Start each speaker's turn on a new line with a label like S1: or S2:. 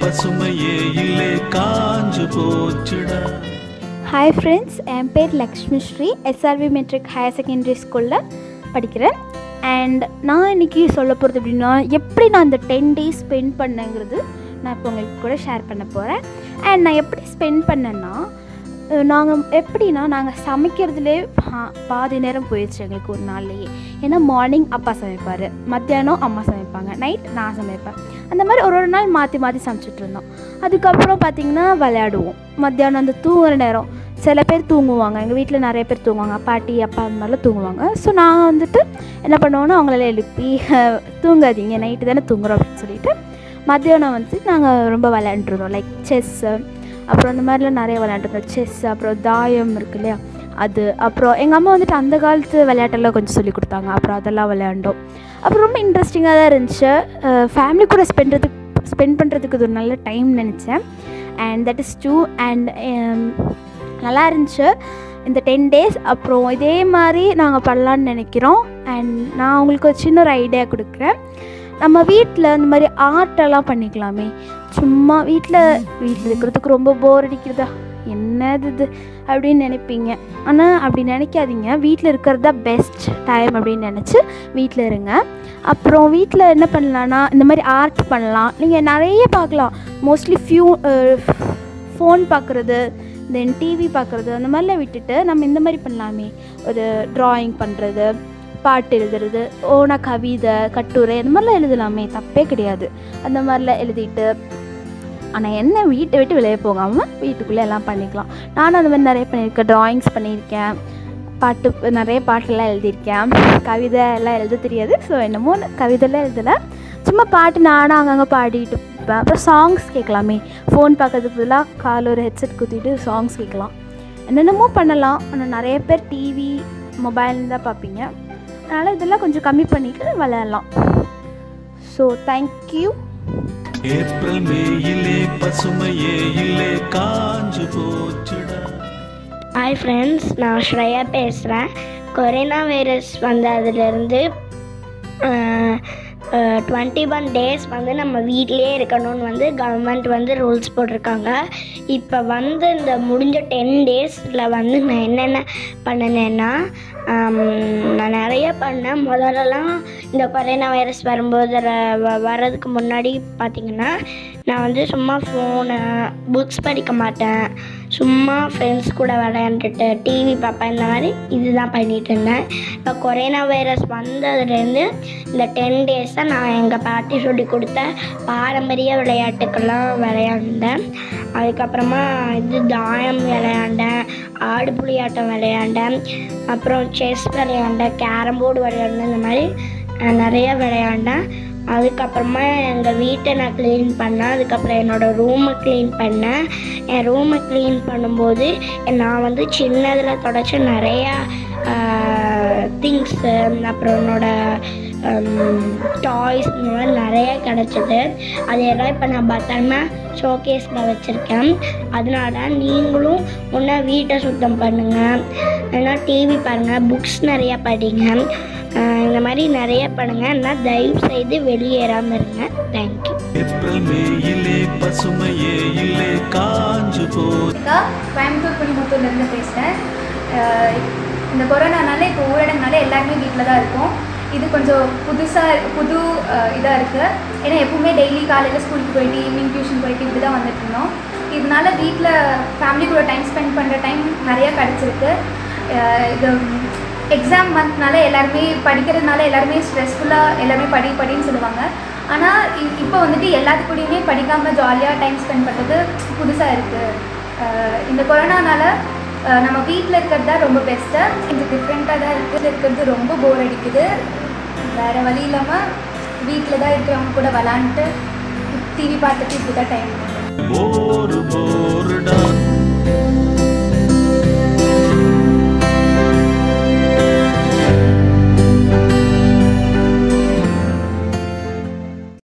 S1: பசுமையே இல்லை காஞ்சு போச்சுடா
S2: ஹாய் ஃப்ரெண்ட்ஸ் என் பேர் Lakshmi Shri SRV matric higher secondary ஸ்கூலில் படிக்கிறேன் அண்ட் நான் இன்றைக்கி சொல்ல போகிறது எப்படின்னா எப்படி நான் இந்த டென் டேஸ் ஸ்பெண்ட் பண்ணேங்கிறது நான் இப்போ உங்களுக்கு கூட ஷேர் பண்ண போகிறேன் அண்ட் நான் எப்படி ஸ்பெண்ட் பண்ணேன்னா நாங்கள் எப்படின்னா நாங்கள் சமைக்கிறதுலே பா- பாதி நேரம் போயிடுச்சு எங்களுக்கு ஒரு நாள்லேயே ஏன்னா மார்னிங் அப்பா சமைப்பார் மத்தியானம் அம்மா சமைப்பாங்க நைட் நான் சமைப்பேன் அந்த மாதிரி ஒரு ஒரு நாள் மாற்றி மாற்றி சமைச்சிட்டு இருந்தோம் அதுக்கப்புறம் பார்த்திங்கன்னா விளையாடுவோம் மத்தியானம் அந்த தூங்குற நேரம் சில பேர் தூங்குவாங்க எங்கள் வீட்டில் நிறைய பேர் தூங்குவாங்க பாட்டி அப்பா அந்த மாதிரிலாம் தூங்குவாங்க ஸோ நான் வந்துட்டு என்ன பண்ணுவோன்னா அவங்கள எழுப்பி தூங்காதீங்க நைட்டு தானே தூங்குறோம் அப்படின்னு சொல்லிட்டு மத்தியானம் வந்து நாங்கள் ரொம்ப விளையாண்டுருந்தோம் லைக் செஸ்ஸு அப்புறம் இந்த மாதிரிலாம் நிறைய விளையாண்டுருந்தோம் செஸ் அப்புறம் தாயம் இருக்கு இல்லையா அது அப்புறம் எங்கள் அம்மா வந்துட்டு அந்த காலத்து விளையாட்டெல்லாம் கொஞ்சம் சொல்லி கொடுத்தாங்க அப்புறம் அதெல்லாம் விளையாண்டோம் அப்புறம் ரொம்ப இன்ட்ரெஸ்டிங்காக தான் இருந்துச்சு ஃபேமிலி கூட ஸ்பெண்ட்றதுக்கு ஸ்பெண்ட் பண்ணுறதுக்கு இது ஒரு நல்ல டைம் நினச்சேன் and that is too and நல்லா இருந்துச்சு இந்த டென் டேஸ் அப்புறம் இதே மாதிரி நாங்கள் பண்ணலான்னு நினைக்கிறோம் அண்ட் நான் உங்களுக்கு ஒரு சின்ன ஒரு ஐடியா கொடுக்குறேன் நம்ம வீட்டில் இந்த மாதிரி ஆர்ட்டெல்லாம் பண்ணிக்கலாமே சும்மா வீட்டில் வீட்டில் இருக்கிறதுக்கு ரொம்ப போர் அடிக்கிறதா என்னது இது அப்படின்னு நினைப்பீங்க ஆனால் அப்படி நினைக்காதீங்க வீட்டில் இருக்கிறது தான் பெஸ்ட் டைம் அப்படின்னு நினச்சி வீட்டில் இருங்க அப்புறம் வீட்டில் என்ன பண்ணலான்னா இந்த மாதிரி ஆர்ட் பண்ணலாம் நீங்கள் நிறைய பார்க்கலாம் மோஸ்ட்லி ஃபியூ ஃபோன் பார்க்குறது தென் டிவி பார்க்குறது அந்த மாதிரிலாம் விட்டுட்டு நம்ம இந்த மாதிரி பண்ணலாமே ஒரு ட்ராயிங் பண்ணுறது பாட்டு எழுதுறது ஓனா கவிதை கட்டுரை இந்த மாதிரிலாம் எழுதலாமே தப்பே கிடையாது அந்த மாதிரிலாம் எழுதிட்டு ஆனால் என்ன வீட்டை விட்டு வெளியே போகாமல் வீட்டுக்குள்ளே எல்லாம் பண்ணிக்கலாம் நானும் அந்த மாதிரி நிறைய பண்ணியிருக்கேன் ட்ராயிங்ஸ் பண்ணியிருக்கேன் பாட்டு நிறைய பாட்டெல்லாம் எழுதியிருக்கேன் கவிதை எல்லாம் எழுத தெரியாது ஸோ என்னமோ கவிதைலாம் எழுதலை சும்மா பாட்டு நானும் அங்கங்கே பாடிட்டு இருப்பேன் அப்புறம் சாங்ஸ் கேட்கலாமே ஃபோன் பார்க்கறதுக்கு பதிலாக கால் ஒரு ஹெட்செட் குத்திட்டு சாங்ஸ் கேட்கலாம் என்னென்னமோ பண்ணலாம் ஆனால் நிறைய பேர் டிவி மொபைல் தான் பார்ப்பீங்க அதனால் இதெல்லாம் கொஞ்சம் கம்மி பண்ணிட்டு விளையாடலாம் ஸோ தேங்க்யூ
S1: ஏப்ரல் மேயிலே பசுமையே இல்லை காஞ்சு போச்சுடா
S3: ஹாய் ஃப்ரெண்ட்ஸ் நான் ஸ்ரேயா பேசுகிறேன் கொரோனா வைரஸ் வந்ததுலேருந்து டுவெண்ட்டி ஒன் டேஸ் வந்து நம்ம வீட்டிலே இருக்கணும்னு வந்து கவர்மெண்ட் வந்து ரூல்ஸ் போட்டிருக்காங்க இப்போ வந்து இந்த முடிஞ்ச டென் டேஸில் வந்து நான் என்னென்ன பண்ணினேன்னா ஆம், நான் நிறைய பண்ணேன் முதல்லலாம் இந்த கொரோனா வைரஸ் வரும்போது ர- வ- வர்றதுக்கு முன்னாடி பார்த்திங்கன்னா நான் வந்து சும்மா ஃபோனு புக்ஸ் படிக்க மாட்டேன் சும்மா ஃப்ரெண்ட்ஸ் கூட விளையாண்டுட்டு டிவி பார்ப்பேன் இந்த மாதிரி இதுதான் பண்ணிட்டு இருந்தேன் இப்போ கொரோனா வைரஸ் வந்ததுலேருந்து இந்த டென் டேஸாக நான் எங்கள் பாட்டி சொல்லி கொடுத்த பாரம்பரிய விளையாட்டுக்கெல்லாம் விளையாண்டேன் அதுக்கப்புறமா இது தாயம் விளையாண்டேன் ஆடு புலியாட்டம் விளையாண்டேன் அப்புறம் செஸ் விளையாண்டேன் கேரம் போர்டு விளையாண்டேன் இந்த மாதிரி அஹ், நிறைய விளையாண்டேன் அதுக்கப்புறமா எங்கள் வீட்டை நான் க்ளீன் பண்ணேன் அதுக்கப்புறம் என்னோடய ரூமை க்ளீன் பண்ணேன் என் ரூமை க்ளீன் பண்ணும்போது நான் வந்து சின்னதில் தொடச்ச நிறையா திங்ஸு அப்புறம் என்னோட டாய்ஸ் இந்த மாதிரி நிறைய கிடச்சிது அதையெல்லாம் இப்போ நான் பத்திரமா ஷோகேஸில் வச்சுருக்கேன் அதனால நீங்களும் ஒன்றா வீட்டை சுத்தம் பண்ணுங்கள் இல்லைன்னா டிவி பாருங்கள் புக்ஸ் நிறையா படிங்க அஹ் இந்த மாதிரி நிறைய பண்ணுங்கள் ஆனால் தயவு செய்து வெளியேறாமல் இருங்க தேங்க்யூ
S1: ஏப்ரல் மேயிலே பசுமையே இல்லை காஞ்சு போ
S4: அக்கா கோயம்புத்தூர் குடிமுத்தூர்லேருந்து பேசுகிறேன் இந்த கொரோனானால இப்போ ஊரடங்குனால எல்லாருமே வீட்டில் தான் இருக்கோம் இது கொஞ்சம் புதுசாக புது இதாக இருக்குது ஏன்னா எப்பவுமே டெய்லி காலையில் ஸ்கூலுக்கு போயிட்டு ஈவினிங் டியூஷன் போயிட்டு இப்படி தான் வந்துட்டு இருந்தோம் இதனால வீட்டில் ஃபேமிலி கூட டைம் ஸ்பெண்ட் பண்ணுற டைம் நிறையா கிடச்சிருக்கு அஹ் இது எக்ஸாம் மந்த்னால எல்லாருமே படிக்கிறதுனால எல்லாருமே ஸ்ட்ரெஸ்ஃபுல்லாக எல்லாருமே படி படின்னு சொல்லுவாங்க ஆனால் இப்போ வந்துட்டு எல்லாத்து கூடயுமே படிக்காமல் ஜாலியாக டைம் ஸ்பெண்ட் பண்ணுறது புதுசாக இருக்குது இந்த கொரோனானால அஹ், நம்ம வீட்டில் இருக்கிறது தான் ரொம்ப பெஸ்ட்டு கொஞ்சம் டிஃப்ரெண்ட்டாக தான் இருக்குது இருக்கிறது ரொம்ப போர் அடிக்குது வேறு வழி இல்லாமல் வீட்டில் தான் இருக்கிறவங்க கூட விளாண்டுட்டு டிவி பார்த்துட்டு இப்படி தான் டைம்
S1: போரு போருடா